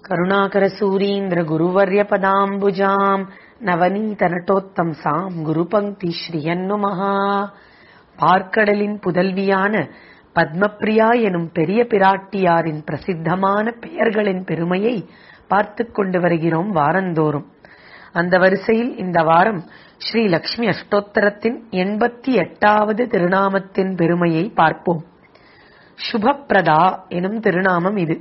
करुणाकरसूरीन्द्रगुरुवर्यपदाम्बुजाम् நவநீதநட்டோத்தம்சாம் குருபங்கி ஸ்ரீயன்னுமஹா பார்க்கடலின் புதல்வியான பத்மப்ரியா எனும் பெரிய பிராட்டியாரின் பிரசித்தமான பெயர்களின் பெருமையை பார்த்துக் கொண்டு வருகிறோம் வாரந்தோறும் அந்த வரிசையில் இந்த வாரம் ஸ்ரீ லக்ஷ்மி அஷ்டோத்தரத்தின் எண்பத்தி எட்டாவது திருநாமத்தின் பெருமையை பார்ப்போம் சுபப்பிரதா எனும் திருநாமம் இது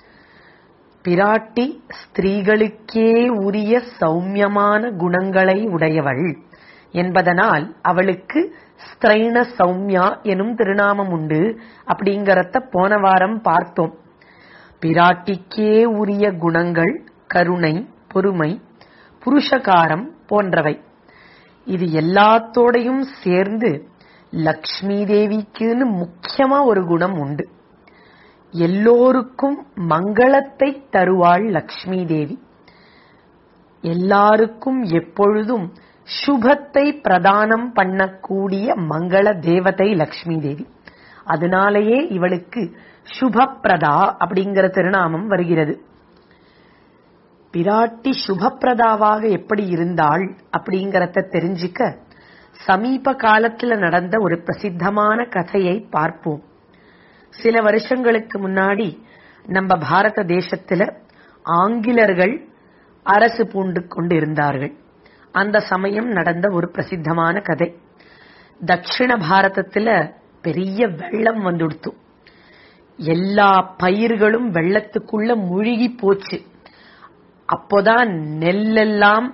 பிராட்டி ஸ்திரீகளுக்கே உரிய சௌமியமான குணங்களை உடையவள் என்பதனால் அவளுக்கு ஸ்திரைண சௌமியா எனும் திருநாமம் உண்டு அப்படிங்கறத போன வாரம் பார்த்தோம் பிராட்டிக்கே உரிய குணங்கள் கருணை பொறுமை புருஷகாரம் போன்றவை இது எல்லாத்தோடையும் சேர்ந்து லக்ஷ்மி தேவிக்குன்னு முக்கியமா ஒரு குணம் உண்டு எல்லோருக்கும் மங்களத்தை தருவாள் லக்ஷ்மி தேவி எல்லாருக்கும் எப்பொழுதும் சுபத்தை பிரதானம் பண்ணக்கூடிய மங்கள தேவதை லக்ஷ்மி தேவி அதனாலேயே இவளுக்கு சுபப்பிரதா அப்படிங்கிற திருநாமம் வருகிறது பிராட்டி சுபப்பிரதாவாக எப்படி இருந்தாள் அப்படிங்கறத தெரிஞ்சுக்க சமீப காலத்துல நடந்த ஒரு பிரசித்தமான கதையை பார்ப்போம் சில வருஷங்களுக்கு முன்னாடி நம்ம பாரத தேசத்துல ஆங்கிலர்கள் அரசு பூண்டு கொண்டு இருந்தார்கள் அந்த சமயம் நடந்த ஒரு பிரசித்தமான கதை தட்சிண பாரதத்துல பெரிய வெள்ளம் வந்துடுத்து எல்லா பயிர்களும் வெள்ளத்துக்குள்ள முழுகி போச்சு அப்போதான் நெல்லெல்லாம்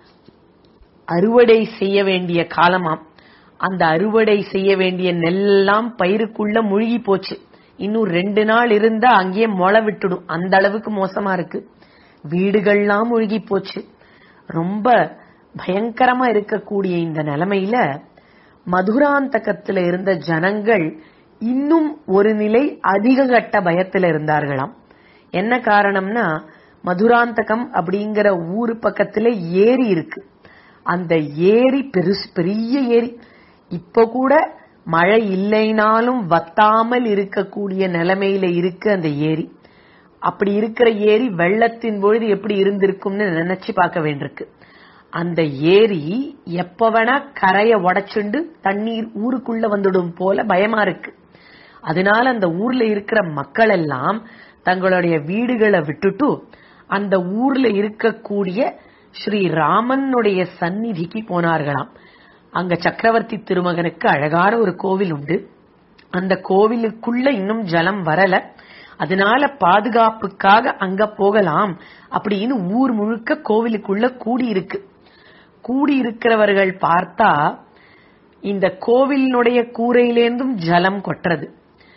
அறுவடை செய்ய வேண்டிய காலமாம் அந்த அறுவடை செய்ய வேண்டிய நெல்லாம் பயிருக்குள்ள முழுகி போச்சு இன்னும் ரெண்டு நாள் இருந்தா அங்கேயே முளை விட்டுடும் அந்த அளவுக்கு மோசமா இருக்கு வீடுகள்லாம் முழுகி போச்சு ரொம்ப பயங்கரமா இருக்கக்கூடிய இந்த நிலைமையில மதுராந்தகத்துல இருந்த ஜனங்கள் இன்னும் ஒரு நிலை அதிக கட்ட பயத்துல இருந்தார்களாம் என்ன காரணம்னா மதுராந்தகம் அப்படிங்கிற ஊரு பக்கத்துல ஏரி இருக்கு அந்த ஏரி பெருசு பெரிய ஏரி இப்ப கூட மழை இல்லைனாலும் வத்தாமல் இருக்கக்கூடிய நிலைமையில இருக்கு அந்த ஏரி அப்படி இருக்கிற ஏரி வெள்ளத்தின் பொழுது எப்படி இருந்திருக்கும்னு நினைச்சு பார்க்க வேண்டியிருக்கு அந்த ஏரி எப்ப வேணா கரைய உடைச்சுண்டு தண்ணீர் ஊருக்குள்ள வந்துடும் போல பயமா இருக்கு அதனால அந்த ஊர்ல இருக்கிற மக்கள் எல்லாம் தங்களுடைய வீடுகளை விட்டுட்டு அந்த ஊர்ல இருக்கக்கூடிய ஸ்ரீ ராமனுடைய சந்நிதிக்கு போனார்களாம் அங்க சக்கரவர்த்தி திருமகனுக்கு அழகான ஒரு கோவில் உண்டு அந்த கோவிலுக்குள்ள இன்னும் ஜலம் வரல அதனால பாதுகாப்புக்காக அங்க போகலாம் அப்படின்னு ஊர் முழுக்க கோவிலுக்குள்ள கூடி இருக்கு கூடி இருக்கிறவர்கள் பார்த்தா இந்த கோவிலினுடைய கூரையிலேந்தும் ஜலம் கொட்டுறது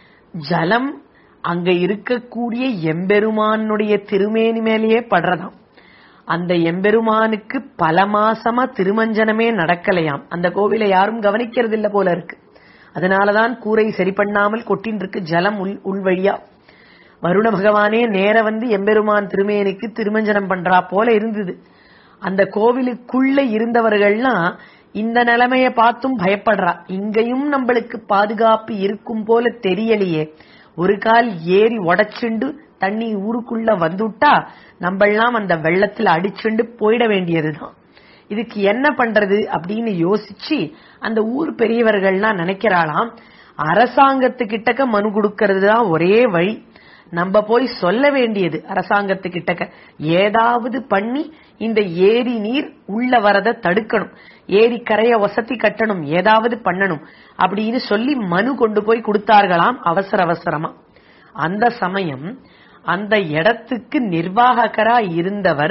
ஜலம் அங்க இருக்கக்கூடிய எம்பெருமானுடைய திருமேனி மேலேயே படுறதாம் அந்த எம்பெருமானுக்கு பல மாசமா திருமஞ்சனமே நடக்கலையாம் அந்த கோவிலை யாரும் கவனிக்கிறது இல்ல போல இருக்கு அதனாலதான் கூரை சரி பண்ணாமல் கொட்டின் இருக்கு ஜலம் உள் உள்வழியா வருண பகவானே நேர வந்து எம்பெருமான் திருமேனிக்கு திருமஞ்சனம் பண்றா போல இருந்தது அந்த கோவிலுக்குள்ள இருந்தவர்கள்லாம் இந்த நிலைமைய பார்த்தும் பயப்படுறா இங்கேயும் நம்மளுக்கு பாதுகாப்பு இருக்கும் போல தெரியலையே ஒரு கால் ஏறி உடைச்சுண்டு தண்ணி ஊருக்குள்ள வந்துட்டா நம்மெல்லாம் அந்த வெள்ளத்துல அடிச்சுண்டு போயிட வேண்டியதுதான் இதுக்கு என்ன பண்றது அப்படின்னு யோசிச்சு அந்த ஊர் பெரியவர்கள்லாம் நினைக்கிறாளாம் அரசாங்கத்துக்கிட்டக்க மனு கொடுக்கறது தான் ஒரே வழி நம்ம போய் சொல்ல வேண்டியது அரசாங்கத்துக்கிட்டக்க ஏதாவது பண்ணி இந்த ஏரி நீர் உள்ள வரத தடுக்கணும் ஏரி கரைய வசதி கட்டணும் ஏதாவது பண்ணணும் அப்படின்னு சொல்லி மனு கொண்டு போய் கொடுத்தார்களாம் அவசர அவசரமா அந்த சமயம் அந்த இடத்துக்கு நிர்வாகரா இருந்தவர்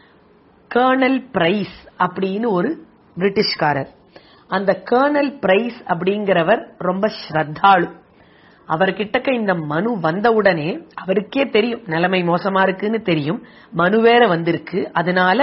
கர்னல் பிரைஸ் அப்படின்னு ஒரு பிரிட்டிஷ்காரர் அந்த கர்னல் பிரைஸ் அப்படிங்கிறவர் ரொம்ப ஸ்ரத்தாளு அவர்கிட்டக்க இந்த மனு வந்தவுடனே அவருக்கே தெரியும் நிலைமை மோசமா இருக்குன்னு தெரியும் மனு வேற வந்திருக்கு அதனால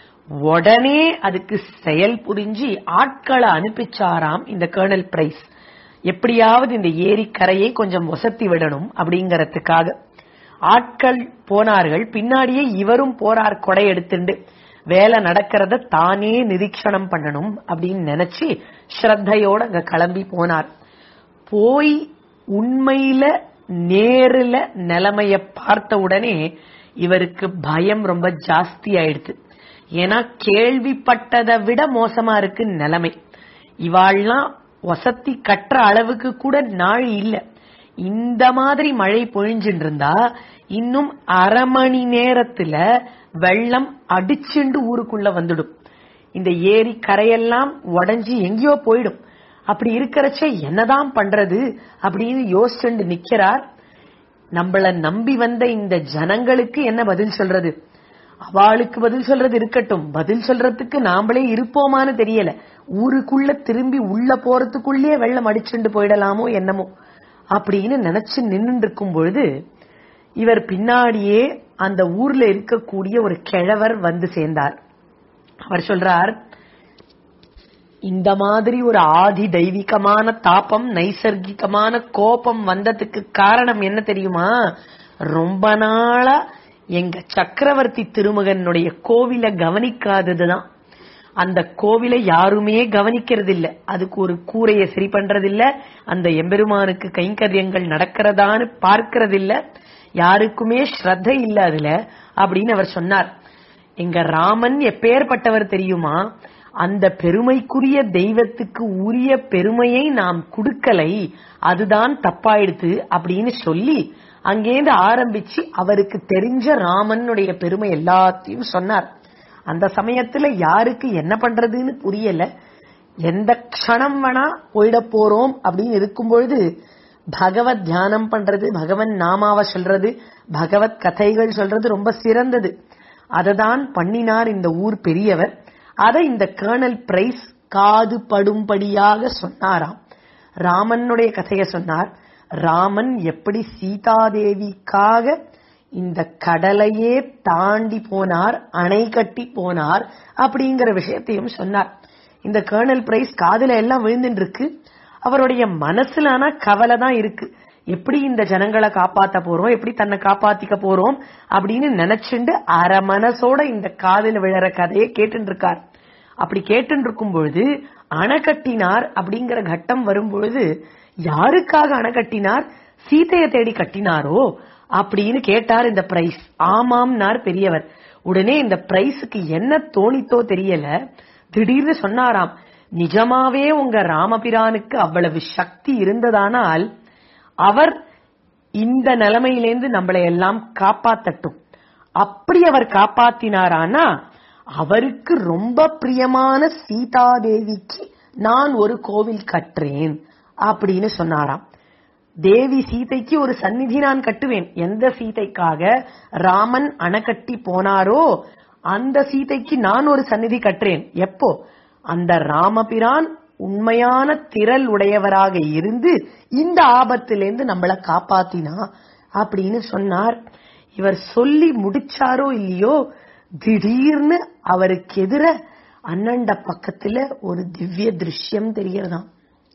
உடனே அதுக்கு செயல் புரிஞ்சு ஆட்களை அனுப்பிச்சாராம் இந்த கர்னல் பிரைஸ் எப்படியாவது இந்த ஏரி கரையை கொஞ்சம் ஒசத்தி விடணும் அப்படிங்கறதுக்காக ஆட்கள் போனார்கள் பின்னாடியே இவரும் போறார் கொடை எடுத்துண்டு வேலை நடக்கிறத தானே நிரீட்சணம் பண்ணணும் அப்படின்னு நினைச்சு ஸ்ரத்தையோட அங்க கிளம்பி போனார் போய் உண்மையில நேருல நிலைமைய பார்த்த உடனே இவருக்கு பயம் ரொம்ப ஜாஸ்தி ஆயிடுது ஏன்னா கேள்விப்பட்டதை விட மோசமா இருக்கு நிலைமை இவாள்லாம் வசத்தி கட்டுற அளவுக்கு கூட நாள் இல்ல இந்த மாதிரி மழை பொழிஞ்சுட்டு இருந்தா இன்னும் அரை மணி நேரத்துல வெள்ளம் அடிச்சுண்டு ஊருக்குள்ள வந்துடும் இந்த ஏரி கரையெல்லாம் உடைஞ்சு எங்கேயோ போயிடும் அப்படி இருக்கிறச்ச என்னதான் பண்றது அப்படின்னு யோசிச்சுண்டு நிக்கிறார் நம்மள நம்பி வந்த இந்த ஜனங்களுக்கு என்ன பதில் சொல்றது அவளுக்கு பதில் சொல்றது இருக்கட்டும் பதில் சொல்றதுக்கு நாமளே இருப்போமான்னு தெரியல ஊருக்குள்ள திரும்பி உள்ள போறதுக்குள்ளேயே வெள்ளம் அடிச்சுண்டு போயிடலாமோ என்னமோ அப்படின்னு நினைச்சு நின்று இருக்கும் பொழுது இவர் பின்னாடியே அந்த ஊர்ல இருக்கக்கூடிய ஒரு கிழவர் வந்து சேர்ந்தார் அவர் சொல்றார் இந்த மாதிரி ஒரு ஆதி தெய்வீகமான தாபம் நைசர்கிகமான கோபம் வந்ததுக்கு காரணம் என்ன தெரியுமா ரொம்ப நாளா எங்க சக்கரவர்த்தி திருமகனுடைய கோவில கவனிக்காததுதான் அந்த கோவிலை யாருமே கவனிக்கிறது இல்ல அதுக்கு ஒரு கூரையை சரி பண்றது இல்ல அந்த எம்பெருமானுக்கு கைங்கரியங்கள் நடக்கிறதான்னு பார்க்கறது இல்ல யாருக்குமே ஸ்ரத்தை இல்ல அதுல அப்படின்னு அவர் சொன்னார் எங்க ராமன் எப்பேற்பட்டவர் தெரியுமா அந்த பெருமைக்குரிய தெய்வத்துக்கு உரிய பெருமையை நாம் கொடுக்கலை அதுதான் தப்பாயிடுது அப்படின்னு சொல்லி அங்கேருந்து ஆரம்பிச்சு அவருக்கு தெரிஞ்ச ராமனுடைய பெருமை எல்லாத்தையும் சொன்னார் அந்த சமயத்துல யாருக்கு என்ன பண்றதுன்னு புரியல எந்த க்ஷணம் வேணா போயிட போறோம் அப்படின்னு இருக்கும் பொழுது பகவத் தியானம் பண்றது பகவன் நாமாவை சொல்றது பகவத் கதைகள் சொல்றது ரொம்ப சிறந்தது அததான் பண்ணினார் இந்த ஊர் பெரியவர் அதை இந்த கர்னல் பிரைஸ் காது படும்படியாக சொன்னாராம் ராமனுடைய கதையை சொன்னார் ராமன் எப்படி சீதாதேவிக்காக இந்த கடலையே தாண்டி போனார் அணை கட்டி போனார் அப்படிங்கிற விஷயத்தையும் சொன்னார் இந்த கர்னல் பிரைஸ் காதுல எல்லாம் விழுந்துட்டு இருக்கு அவருடைய மனசுல ஆனா கவலை தான் இருக்கு எப்படி இந்த ஜனங்களை காப்பாத்த போறோம் எப்படி தன்னை காப்பாத்திக்க போறோம் அப்படின்னு நினைச்சுண்டு அரை மனசோட இந்த காதுல விழற கதையை கேட்டு இருக்கார் அப்படி கேட்டு இருக்கும் பொழுது அணை கட்டினார் அப்படிங்கிற கட்டம் வரும் பொழுது யாருக்காக அணை கட்டினார் சீதையை தேடி கட்டினாரோ அப்படின்னு கேட்டார் இந்த பிரைஸ் ஆமாம்னார் பெரியவர் உடனே இந்த பிரைஸுக்கு என்ன தோணித்தோ தெரியல திடீர்னு சொன்னாராம் நிஜமாவே உங்க ராமபிரானுக்கு அவ்வளவு சக்தி இருந்ததானால் அவர் இந்த நிலைமையிலேந்து நம்மளை எல்லாம் காப்பாத்தட்டும் அப்படி அவர் காப்பாத்தினாரானா அவருக்கு ரொம்ப பிரியமான சீதாதேவிக்கு நான் ஒரு கோவில் கட்டுறேன் அப்படின்னு சொன்னாராம் தேவி சீதைக்கு ஒரு சந்நிதி நான் கட்டுவேன் எந்த சீதைக்காக ராமன் அணைக்கட்டி போனாரோ அந்த சீதைக்கு நான் ஒரு சந்நிதி கட்டுறேன் எப்போ அந்த ராமபிரான் உண்மையான திரள் உடையவராக இருந்து இந்த ஆபத்திலேருந்து நம்மள காப்பாத்தினா அப்படின்னு சொன்னார் இவர் சொல்லி முடிச்சாரோ இல்லையோ திடீர்னு அவருக்கு எதிர அண்ணண்ட பக்கத்துல ஒரு திவ்ய திருஷ்யம் தெரியறதாம்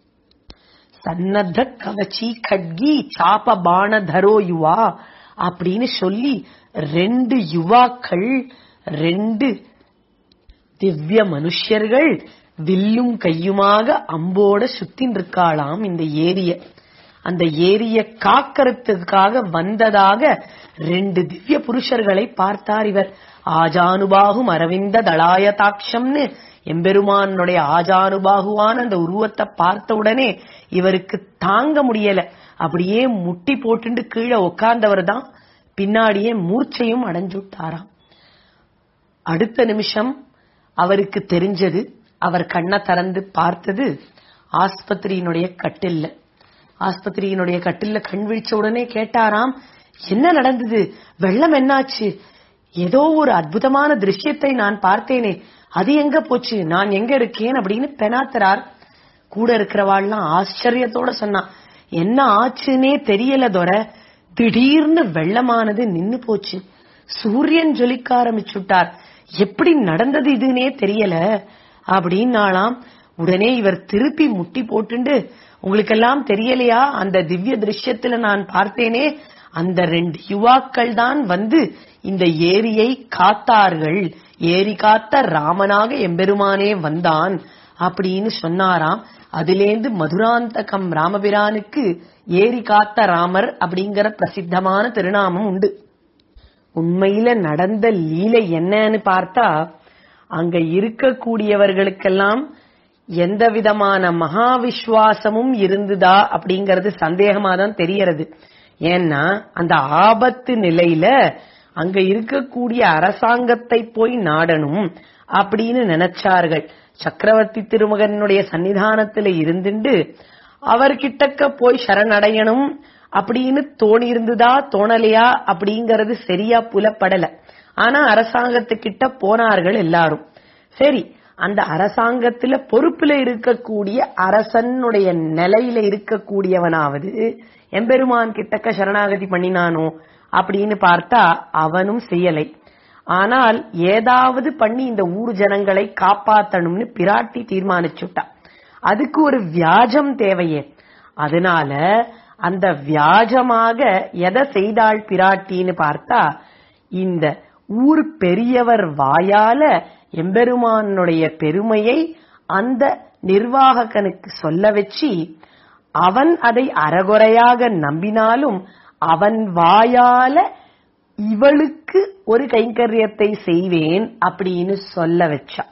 சன்னத்த கவச்சி கட்கி சாப பாணதரோ யுவா அப்படின்னு சொல்லி ரெண்டு யுவாக்கள் ரெண்டு திவ்ய மனுஷர்கள் வில்லும் கையுமாக அம்போட சுத்தின் இருக்காளாம் இந்த ஏரிய அந்த ஏரிய காக்கறதுக்காக வந்ததாக ரெண்டு திவ்ய புருஷர்களை பார்த்தார் இவர் ஆஜானுபாகும் அரவிந்த தளாயதாட்சம்னு எம்பெருமானுடைய ஆஜானுபாகுவான அந்த உருவத்தை பார்த்த உடனே இவருக்கு தாங்க முடியல அப்படியே முட்டி போட்டுண்டு கீழே உட்கார்ந்தவர் தான் பின்னாடியே மூர்ச்சையும் அடைஞ்சுட்டாராம் அடுத்த நிமிஷம் அவருக்கு தெரிஞ்சது அவர் கண்ணை திறந்து பார்த்தது ஆஸ்பத்திரியினுடைய கட்டில்ல ஆஸ்பத்திரியினுடைய கட்டில்ல கண் விழிச்ச உடனே கேட்டாராம் என்ன நடந்தது வெள்ளம் என்னாச்சு ஏதோ ஒரு அற்புதமான திருஷ்யத்தை நான் பார்த்தேனே அது எங்க போச்சு நான் எங்க இருக்கேன் அப்படின்னு பெனாத்துறார் கூட இருக்கிறவாள்லாம் ஆச்சரியத்தோட சொன்னான் என்ன ஆச்சுன்னே தெரியல தொர திடீர்னு வெள்ளமானது நின்னு போச்சு சூரியன் ஜொலிக்க ஆரம்பிச்சுட்டார் எப்படி நடந்தது இதுன்னே தெரியல அப்படின்னாலாம் உடனே இவர் திருப்பி முட்டி போட்டுண்டு உங்களுக்கெல்லாம் தெரியலையா அந்த திவ்ய திருஷ்யத்துல நான் பார்த்தேனே அந்த ரெண்டு யுவாக்கள் தான் வந்து இந்த ஏரியை காத்தார்கள் ஏரி காத்த ராமனாக எம்பெருமானே வந்தான் அப்படின்னு சொன்னாராம் அதிலேந்து மதுராந்தகம் ராமபிரானுக்கு ஏரி காத்த ராமர் அப்படிங்கிற பிரசித்தமான திருநாமம் உண்டு உண்மையில நடந்த லீலை என்னன்னு பார்த்தா அங்க இருக்கக்கூடியவர்களுக்கெல்லாம் எந்த விதமான மகா விசுவாசமும் இருந்துதா அப்படிங்கறது சந்தேகமா தான் தெரியறது ஏன்னா அந்த ஆபத்து நிலையில அங்க இருக்கக்கூடிய அரசாங்கத்தை போய் நாடணும் அப்படின்னு நினைச்சார்கள் சக்கரவர்த்தி திருமகனுடைய சன்னிதானத்துல இருந்துண்டு அவர்கிட்டக்க போய் சரணடையணும் அப்படின்னு தோணி இருந்துதா தோணலையா அப்படிங்கறது சரியா புலப்படல ஆனா அரசாங்கத்துக்கிட்ட போனார்கள் எல்லாரும் சரி அந்த அரசாங்கத்துல பொறுப்புல இருக்கக்கூடிய அரசனுடைய நிலையில இருக்கக்கூடியவனாவது எம்பெருமான் கிட்டக்க சரணாகதி பண்ணினானோ அப்படின்னு பார்த்தா அவனும் செய்யலை ஆனால் ஏதாவது பண்ணி இந்த ஊர் ஜனங்களை காப்பாத்தணும்னு பிராட்டி தீர்மானிச்சுட்டா அதுக்கு ஒரு வியாஜம் தேவையே அதனால அந்த வியாஜமாக எதை செய்தாள் பிராட்டின்னு பார்த்தா இந்த ஊர் பெரியவர் வாயால எம்பெருமானுடைய பெருமையை அந்த நிர்வாககனுக்கு சொல்ல வச்சு அவன் அதை அறகுறையாக நம்பினாலும் அவன் வாயால இவளுக்கு ஒரு கைங்கரியத்தை செய்வேன் அப்படின்னு சொல்ல வச்சான்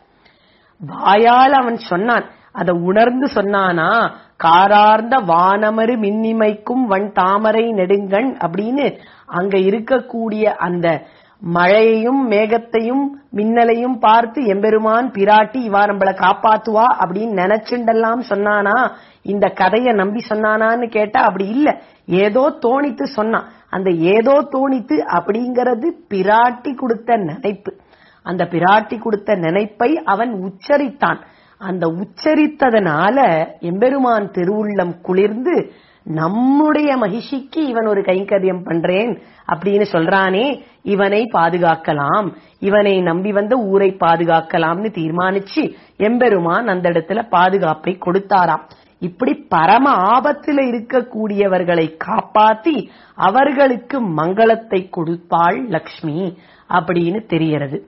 வாயால் அவன் சொன்னான் அதை உணர்ந்து சொன்னானா காரார்ந்த வானமரு மின்னிமைக்கும் வன் தாமரை நெடுங்கண் அப்படின்னு அங்க இருக்கக்கூடிய அந்த மழையையும் மேகத்தையும் மின்னலையும் பார்த்து எம்பெருமான் பிராட்டி இவா நம்மள காப்பாத்துவா அப்படின்னு நினைச்சுண்டெல்லாம் சொன்னானா இந்த கதைய நம்பி சொன்னானான்னு கேட்டா அப்படி இல்ல ஏதோ தோணித்து சொன்னான் அந்த ஏதோ தோணித்து அப்படிங்கறது பிராட்டி கொடுத்த நினைப்பு அந்த பிராட்டி கொடுத்த நினைப்பை அவன் உச்சரித்தான் அந்த உச்சரித்ததனால எம்பெருமான் திருவுள்ளம் குளிர்ந்து நம்முடைய மகிழ்ச்சிக்கு இவன் ஒரு கைங்கரியம் பண்றேன் அப்படின்னு சொல்றானே இவனை பாதுகாக்கலாம் இவனை நம்பி வந்த ஊரை பாதுகாக்கலாம்னு தீர்மானிச்சு எம்பெருமான் அந்த இடத்துல பாதுகாப்பை கொடுத்தாராம் இப்படி பரம ஆபத்துல இருக்கக்கூடியவர்களை காப்பாத்தி அவர்களுக்கு மங்களத்தை கொடுப்பாள் லக்ஷ்மி அப்படின்னு தெரியறது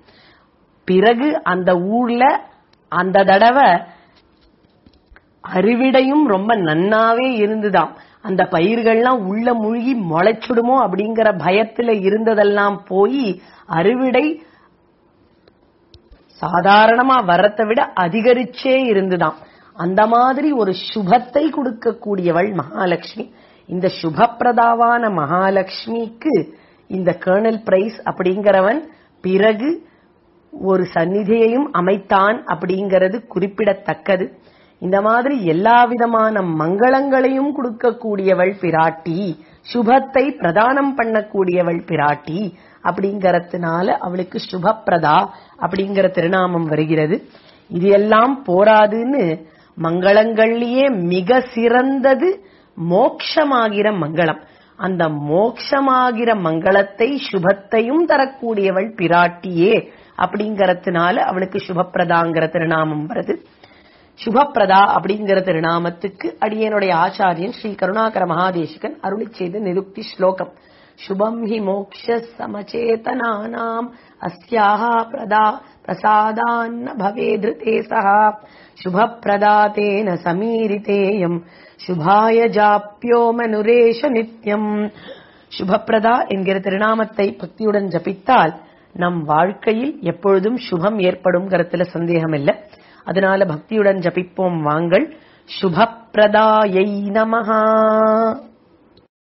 பிறகு அந்த ஊர்ல அந்த தடவை அறுவிடையும் ரொம்ப நன்னாவே இருந்துதாம் அந்த பயிர்கள்லாம் உள்ள மூழ்கி முளைச்சுடுமோ அப்படிங்கிற பயத்துல இருந்ததெல்லாம் போய் அறுவிடை சாதாரணமா வரத்தை விட அதிகரிச்சே இருந்துதாம் அந்த மாதிரி ஒரு சுபத்தை கொடுக்கக்கூடியவள் மகாலட்சுமி இந்த சுபப்பிரதாவான மகாலட்சுமிக்கு இந்த கர்னல் பிரைஸ் அப்படிங்கிறவன் பிறகு ஒரு சந்நிதியையும் அமைத்தான் அப்படிங்கிறது குறிப்பிடத்தக்கது இந்த மாதிரி எல்லா விதமான மங்களங்களையும் கொடுக்கக்கூடியவள் பிராட்டி சுபத்தை பிரதானம் பண்ணக்கூடியவள் பிராட்டி அப்படிங்கறதுனால அவளுக்கு சுபப்பிரதா அப்படிங்கிற திருநாமம் வருகிறது இது எல்லாம் போராதுன்னு மங்களங்கள்லயே மிக சிறந்தது மோக்ஷமாகிற மங்களம் அந்த மோக்ஷமாகிற மங்களத்தை சுபத்தையும் தரக்கூடியவள் பிராட்டியே அப்படிங்கறதுனால அவளுக்கு சுபப்பிரதாங்கிற திருநாமம் வருது சுபப்பிரதா அப்படிங்கிற திருநாமத்துக்கு அடியனுடைய ஆச்சாரியன் ஸ்ரீ கருணாகர மகாதேசிகன் அருளி செய்த நிருக்தி ஸ்லோகம் சுபம் ஹி மோக்ஷ சமச்சேதனானாம் அஸ்யாக பிரதா பிரசாதான்ன பவேதிருதே சஹா சுபப்பிரதா தேன சமீரிதேயம் சுபாய ஜாப்பியோ மனுரேஷ நித்யம் சுபப்பிரதா என்கிற திருநாமத்தை பக்தியுடன் ஜபித்தால் நம் வாழ்க்கையில் எப்பொழுதும் சுபம் ஏற்படும்ங்கிறதுல சந்தேகம் இல்லை அதனால பக்தியுடன் ஜபிப்போம் வாங்கள் சுபப்பிரதாயை நமஹா